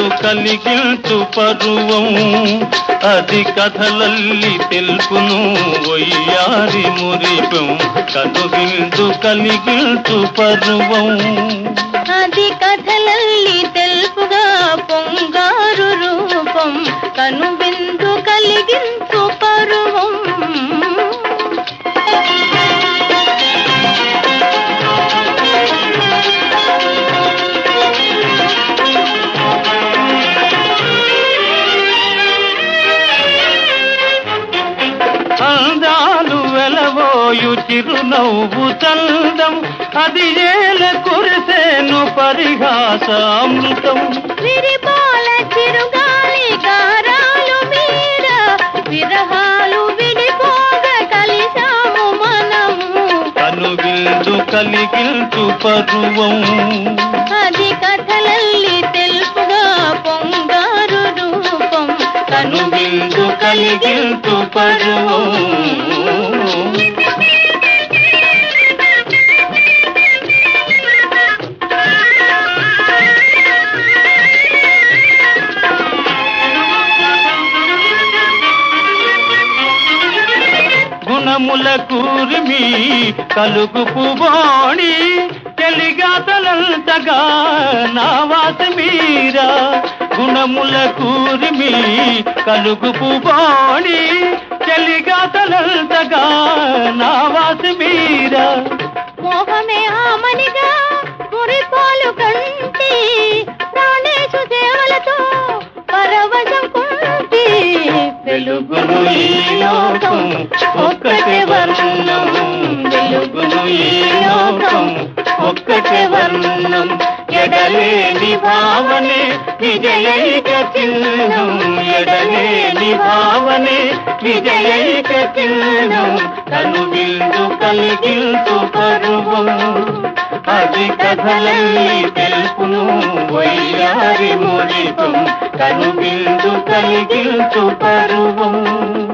కలిగించు పరువం అది కథలల్లి తెలుపును ఒయ్యారి మురిపం కనువిందు కలిగించు పరువం అది కథలల్లి తెలుపుగా పొంగారు రూపం కనువిందు కలిగించు పరువం అందాలు వెలవోయు చిరునవ్వు చందం అది ఏల కురిసేను పరిహాసామృతం విరిపాల చిరుగాలి గారాలు మీర విరహాలు విడిపోగ కలిశాము మనము కనువిందు కలిగించు పరువం అది కథలల్లి తెలుపుగా పొంగారు రూపం కనువిందు కలిగించు పరువం గుణముల కూర్మి కలుగు పువాణి చెలిగాతలంతగా నా వాస మీరా గుణముల కూర్మి కలుగు పువాణి చెలిగాతలంతగా నా వాస మీరా మోహమే ఆమనిగా మురిపాలు కంటి ప్రాణేశు సేవలతో పరవశం కుంటి వెలుగును ఈ లోకం ఒక్కటే వర్ణం వెలుగును ఈ లోకం ఒక్కటే వర్ణం ఎడలేని భావనే విజయైక చిహ్నం ఎడలేని భావనే విజయైక చిహ్నం కనువిందు కలిగించు పరువం అది కథలల్లి తెలుపును వయ్యారి మురిపం కనువిందు కలిగించు పరువం